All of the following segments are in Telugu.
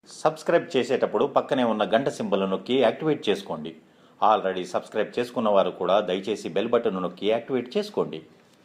సబ్స్క్రైబ్ చేసేటప్పుడు పక్కనే ఉన్న గంట సింబల్ నొక్కి యాక్టివేట్ చేసుకోండి ఆల్రెడీ సబ్స్క్రైబ్ చేసుకున్న వారు కూడా దయచేసి బెల్ బటన్ నొక్కి యాక్టివేట్ చేసుకోండి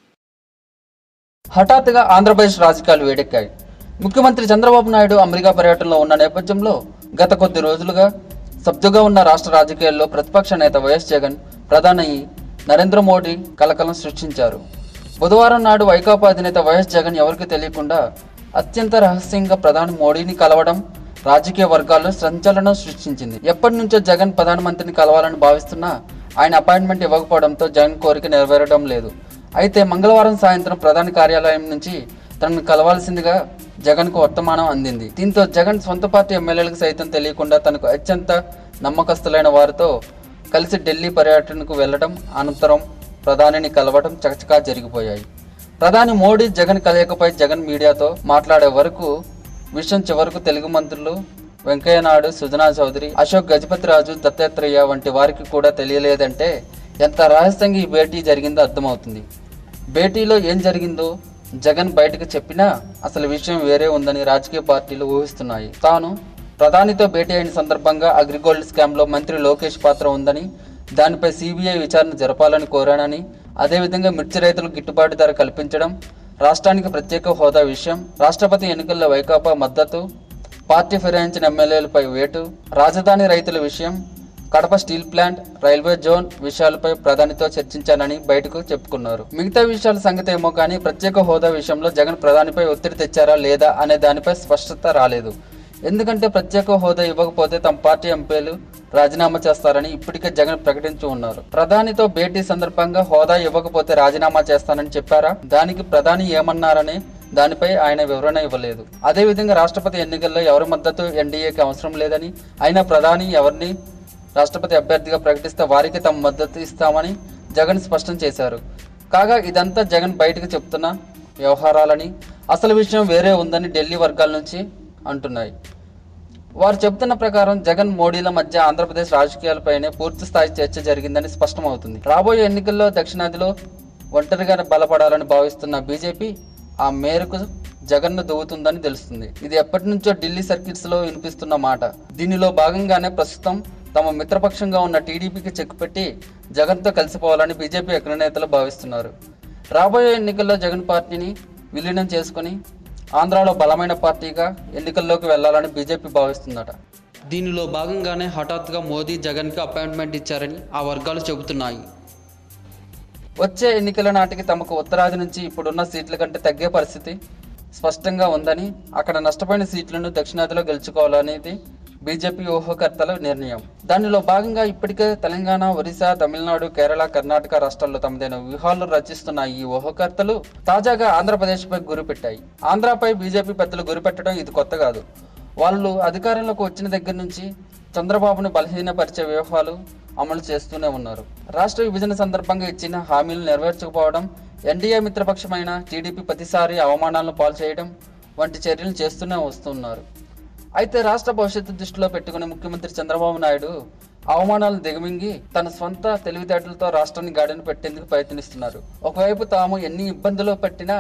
హఠాత్తుగా ఆంధ్రప్రదేశ్ రాజకీయాలు వేడెక్కాయి ముఖ్యమంత్రి చంద్రబాబు నాయుడు అమెరికా పర్యటనలో ఉన్న నేపథ్యంలో గత కొద్ది రోజులుగా సబ్దుగా ఉన్న రాష్ట్ర రాజకీయాల్లో ప్రతిపక్ష నేత వైఎస్ జగన్ ప్రధాని నరేంద్ర మోడీ కలకలం సృష్టించారు బుధవారం నాడు వైకాపా అధినేత వైఎస్ జగన్ ఎవరికీ తెలియకుండా అత్యంత రహస్యంగా ప్రధాని మోడీని కలవడం రాజకీయ వర్గాల్లో సంచలనం సృష్టించింది ఎప్పటి నుంచో జగన్ ప్రధానమంత్రిని కలవాలని భావిస్తున్నా ఆయన అపాయింట్మెంట్ ఇవ్వకపోవడంతో జగన్ కోరిక నెరవేరడం లేదు అయితే మంగళవారం సాయంత్రం ప్రధాని కార్యాలయం నుంచి తనను కలవాల్సిందిగా జగన్కు వర్తమానం అందింది దీంతో జగన్ సొంత పార్టీ ఎమ్మెల్యేలకు సైతం తెలియకుండా తనకు అత్యంత నమ్మకస్తులైన వారితో కలిసి ఢిల్లీ పర్యటనకు వెళ్లడం అనంతరం ప్రధానిని కలవడం చకచకా జరిగిపోయాయి ప్రధాని మోడీ జగన్ కలయికపై జగన్ మీడియాతో మాట్లాడే వరకు విషయం చివరకు తెలుగు మంత్రులు వెంకయ్య నాయుడు సుజనా చౌదరి అశోక్ గజపతిరాజు దత్తాత్రేయ వంటి వారికి కూడా తెలియలేదంటే ఎంత రహస్యంగా ఈ భేటీ జరిగిందో అర్థమవుతుంది భేటీలో ఏం జరిగిందో జగన్ బయటకు చెప్పినా అసలు విషయం వేరే ఉందని రాజకీయ పార్టీలు ఊహిస్తున్నాయి తాను ప్రధానితో భేటీ అయిన సందర్భంగా అగ్రిగోల్డ్ స్కామ్లో మంత్రి లోకేష్ పాత్ర ఉందని దానిపై సిబిఐ విచారణ జరపాలని కోరానని అదేవిధంగా మిర్చి రైతులకు గిట్టుబాటు ధర కల్పించడం రాష్ట్రానికి ప్రత్యేక హోదా విషయం రాష్ట్రపతి ఎన్నికల్లో వైకాపా మద్దతు పార్టీ ఫిరాయించిన ఎమ్మెల్యేలపై వేటు రాజధాని రైతుల విషయం Kadapa steel plant railway zone విషయాలపై ప్రధానితో చర్చించానని బయటకు చెప్పుకున్నారు మిగతా విషయాల సంగతి ఏమో కానీ ప్రత్యేక హోదా విషయంలో జగన్ ప్రధానిపై ఒత్తిడి తెచ్చారా లేదా అనే దానిపై స్పష్టత రాలేదు ఎందుకంటే ప్రత్యేక హోదా ఇవ్వకపోతే తమ పార్టీ ఎంపీలు రాజీనామా చేస్తారని ఇప్పటికే జగన్ ప్రకటించి ఉన్నారు ప్రధానితో భేటీ సందర్భంగా హోదా ఇవ్వకపోతే రాజీనామా చేస్తానని చెప్పారా దానికి ప్రధాని ఏమన్నారని దానిపై ఆయన వివరణ ఇవ్వలేదు అదేవిధంగా రాష్ట్రపతి ఎన్నికల్లో ఎవరి మద్దతు ఎన్డీఏకి అవసరం లేదని అయినా ప్రధాని ఎవరిని రాష్ట్రపతి అభ్యర్థిగా ప్రకటిస్తే వారికి తమ మద్దతు ఇస్తామని జగన్ స్పష్టం చేశారు కాగా ఇదంతా జగన్ బయటకు చెప్తున్న వ్యవహారాలని అసలు విషయం వేరే ఉందని ఢిల్లీ వర్గాల నుంచి అంటున్నాయి వారు చెబుతున్న ప్రకారం జగన్ మోడీల మధ్య ఆంధ్రప్రదేశ్ రాజకీయాలపైనే పూర్తి స్థాయి చర్చ జరిగిందని స్పష్టమవుతుంది రాబోయే ఎన్నికల్లో దక్షిణాదిలో ఒంటరిగా బలపడాలని భావిస్తున్న బీజేపీ ఆ మేరకు జగన్ను దువ్వుతుందని తెలుస్తుంది ఇది ఎప్పటి నుంచో ఢిల్లీ సర్కిట్స్ లో వినిపిస్తున్న మాట దీనిలో భాగంగానే ప్రస్తుతం తమ మిత్రపక్షంగా ఉన్న టీడీపీకి చెక్ పెట్టి జగన్తో కలిసిపోవాలని బీజేపీ అగ్రనేతలు భావిస్తున్నారు రాబోయే ఎన్నికల్లో జగన్ పార్టీని విలీనం చేసుకుని ఆంధ్రాలో బలమైన పార్టీగా ఎన్నికల్లోకి వెళ్లాలని బీజేపీ భావిస్తుందట దీనిలో భాగంగానే హఠాత్తుగా మోదీ జగన్కి అపాయింట్మెంట్ ఇచ్చారని ఆ వర్గాలు చెబుతున్నాయి వచ్చే ఎన్నికల నాటికి తమకు ఉత్తరాది నుంచి ఇప్పుడున్న సీట్ల కంటే తగ్గే పరిస్థితి స్పష్టంగా ఉందని అక్కడ నష్టపోయిన సీట్లను దక్షిణాదిలో గెలుచుకోవాలనేది బీజేపీ ఊహకర్తల నిర్ణయం దానిలో భాగంగా ఇప్పటికే తెలంగాణ ఒరిస్సా తమిళనాడు కేరళ కర్ణాటక రాష్ట్రాల్లో తమదైన వ్యూహాలు రచిస్తున్న ఈ ఊహకర్తలు తాజాగా ఆంధ్రప్రదేశ్పై గురిపెట్టాయి ఆంధ్రాపై బీజేపీ పెద్దలు గురిపెట్టడం ఇది కొత్త కాదు వాళ్ళు అధికారంలోకి వచ్చిన దగ్గర నుంచి చంద్రబాబును బలహీనపరిచే వ్యూహాలు అమలు చేస్తూనే ఉన్నారు రాష్ట్ర విభజన సందర్భంగా ఇచ్చిన హామీలు నెరవేర్చకపోవడం ఎన్డీఏ మిత్రపక్షమైన టీడీపీ ప్రతిసారి అవమానాలను పాలు చేయడం వంటి చర్యలు చేస్తూనే వస్తున్నారు అయితే రాష్ట్ర భవిష్యత్తు దృష్టిలో పెట్టుకుని ముఖ్యమంత్రి చంద్రబాబు నాయుడు అవమానాలను దిగమింగి తన స్వంత తెలివితేటలతో రాష్ట్రాన్ని గాడిని పెట్టేందుకు ప్రయత్నిస్తున్నారు ఒకవైపు తాము ఎన్ని ఇబ్బందులు పెట్టినా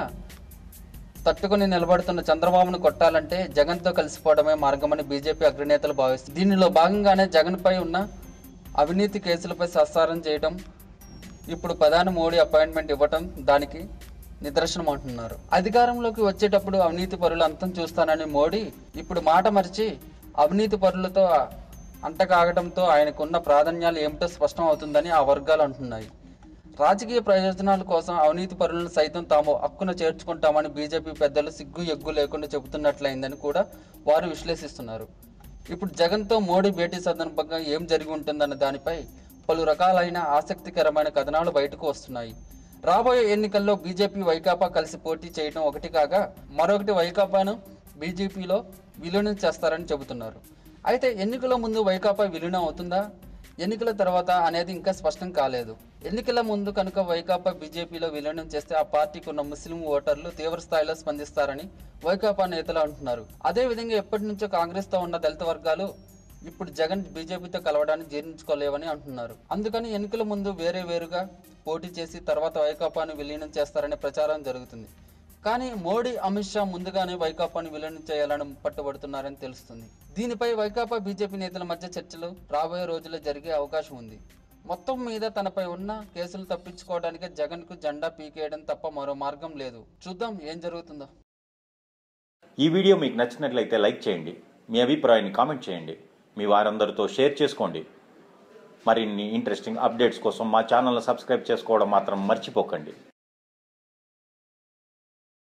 తట్టుకుని నిలబడుతున్న చంద్రబాబును కొట్టాలంటే జగన్తో కలిసిపోవడమే మార్గమని బీజేపీ అగ్రనేతలు భావిస్తారు దీనిలో భాగంగానే జగన్పై ఉన్న అవినీతి కేసులపై సత్సారం చేయడం ఇప్పుడు ప్రధాని మోడీ అపాయింట్మెంట్ ఇవ్వటం దానికి నిదర్శనం అంటున్నారు అధికారంలోకి వచ్చేటప్పుడు అవినీతి పరులు అంతం చూస్తానని మోడీ ఇప్పుడు మాట మరిచి అవినీతి పరులతో అంటకాగడంతో ఆయనకున్న ప్రాధాన్యాలు ఏమిటో స్పష్టం అవుతుందని ఆ వర్గాలు అంటున్నాయి రాజకీయ ప్రయోజనాల కోసం అవినీతి పరులను సైతం తాము హక్కున చేర్చుకుంటామని బీజేపీ పెద్దలు సిగ్గు ఎగ్గు లేకుండా చెబుతున్నట్లయిందని కూడా వారు విశ్లేషిస్తున్నారు ఇప్పుడు జగన్తో మోడీ భేటీ సందర్భంగా ఏం జరిగి ఉంటుందన్న దానిపై పలు రకాలైన ఆసక్తికరమైన కథనాలు బయటకు వస్తున్నాయి రాబోయే ఎన్నికల్లో బీజేపీ వైకాపా కలిసి పోటీ చేయడం ఒకటి కాగా మరొకటి వైకాపాను బీజేపీలో విలీనం చేస్తారని చెబుతున్నారు అయితే ఎన్నికల ముందు వైకాపా విలీనం అవుతుందా ఎన్నికల తర్వాత అనేది ఇంకా స్పష్టం కాలేదు ఎన్నికల ముందు కనుక వైకాపా బీజేపీలో విలీనం చేస్తే ఆ పార్టీకి ఉన్న ముస్లిం ఓటర్లు తీవ్ర స్థాయిలో స్పందిస్తారని వైకాపా నేతలు అంటున్నారు అదేవిధంగా ఎప్పటి నుంచో కాంగ్రెస్తో ఉన్న దళిత వర్గాలు ఇప్పుడు జగన్ బీజేపీతో కలవడాన్ని జీర్ణించుకోలేవని అంటున్నారు అందుకని ఎన్నికల ముందు వేరే వేరుగా పోటీ చేసి తర్వాత వైకాపాను విలీనం చేస్తారనే ప్రచారం జరుగుతుంది కానీ మోడీ అమిత్ షా ముందుగానే వైకాపాను విలీనం చేయాలని పట్టుబడుతున్నారని తెలుస్తుంది దీనిపై వైకాపా బీజేపీ నేతల మధ్య చర్చలు రాబోయే రోజుల్లో జరిగే అవకాశం ఉంది మొత్తం మీద తనపై ఉన్న కేసులు తప్పించుకోవడానికి జగన్ కు జెండా పీకేయడం తప్ప మరో మార్గం లేదు చూద్దాం ఏం జరుగుతుందో ఈ వీడియో మీకు నచ్చినట్లయితే లైక్ చేయండి మీ అభిప్రాయాన్ని కామెంట్ చేయండి మీ వారందరితో షేర్ చేసుకోండి మరిన్ని ఇంట్రెస్టింగ్ అప్డేట్స్ కోసం మా ఛానల్ని సబ్స్క్రైబ్ చేసుకోవడం మాత్రం మర్చిపోకండి